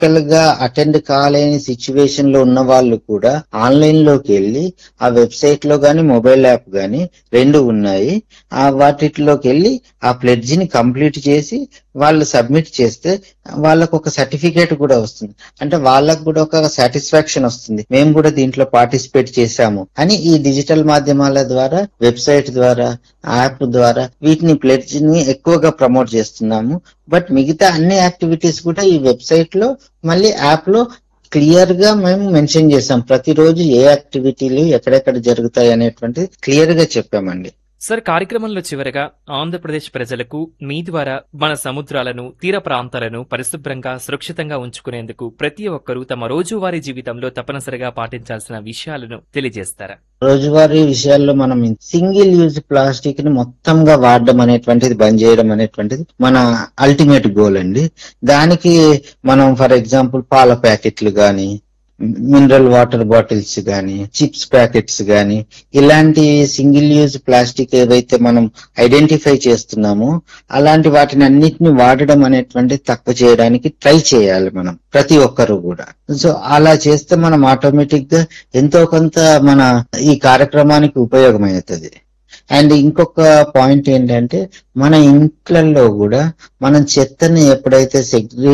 physical గా attend కాలేని situation లో ఉన్న వాళ్ళు కూడా ఆన్లైన్ లోకి వెళ్ళి ఆ వెబ్సైట్ లో గాని మొబైల్ యాప్ గాని రెండు ఉన్నాయి ఆ వాటిలోకి వెళ్ళి ఆ ప్లెడ్జ్ ని కంప్లీట్ చేసి వాళ్ళు సబ్మిట్ చేస్తే వాళ్ళకు ఒక సర్టిఫికేట్ కూడా వస్తుంది అంటే వాళ్ళకు కూడా ఒక సాటిస్ఫాక్షన్ వస్తుంది మేము కూడా దీంట్లో పార్టిసిపేట్ చేశాము అని ఈ డిజిటల్ మాధ్యమాల ద్వారా వెబ్సైట్ ద్వారా యాప్ ద్వారా వీటిని ప్లెడ్జ్ ని ఎక్కువగా ప్రమోట్ చేస్తున్నాము బట్ మిగతా అన్ని యాక్టివిటీస్ కూడా ఈ వెబ్సైట్ లో మళ్ళీ యాప్ లో క్లియర్ గా మేము మెన్షన్ చేసాం ప్రతిరోజు ఏ యాక్టివిటీలు ఎక్కడెక్కడ జరుగుతాయి అనేటువంటిది క్లియర్ గా చెప్పామండి సార్ కార్యక్రమంలో చివరగా ఆంధ్రప్రదేశ్ ప్రజలకు మీ ద్వారా మన సముద్రాలను తీర ప్రాంతాలను పరిశుభ్రంగా సురక్షితంగా ఉంచుకునేందుకు ప్రతి ఒక్కరూ తమ రోజువారీ జీవితంలో తప్పనిసరిగా పాటించాల్సిన విషయాలను తెలియజేస్తారా రోజువారీ విషయాల్లో మనం సింగిల్ యూజ్ ప్లాస్టిక్ ని మొత్తంగా వాడడం అనేటువంటిది బంద్ చేయడం అనేటువంటిది మన అల్టిమేట్ గోల్ అండి దానికి మనం ఫర్ ఎగ్జాంపుల్ పాల ప్యాకెట్లు గాని మినరల్ వాటర్ బాటిల్స్ గాని చిప్స్ ప్యాకెట్స్ గాని ఇలాంటి సింగిల్ యూజ్ ప్లాస్టిక్ ఏవైతే మనం ఐడెంటిఫై చేస్తున్నామో అలాంటి వాటిని అన్నిటిని వాడడం అనేటువంటిది తక్కువ చేయడానికి ట్రై చేయాలి మనం ప్రతి ఒక్కరు కూడా సో అలా చేస్తే మనం ఆటోమేటిక్ గా ఎంతో కొంత మన ఈ కార్యక్రమానికి ఉపయోగం అవుతుంది అండ్ ఇంకొక పాయింట్ ఏంటంటే మన ఇంట్లలో కూడా మనం చెత్తని ఎప్పుడైతే సెగ్రి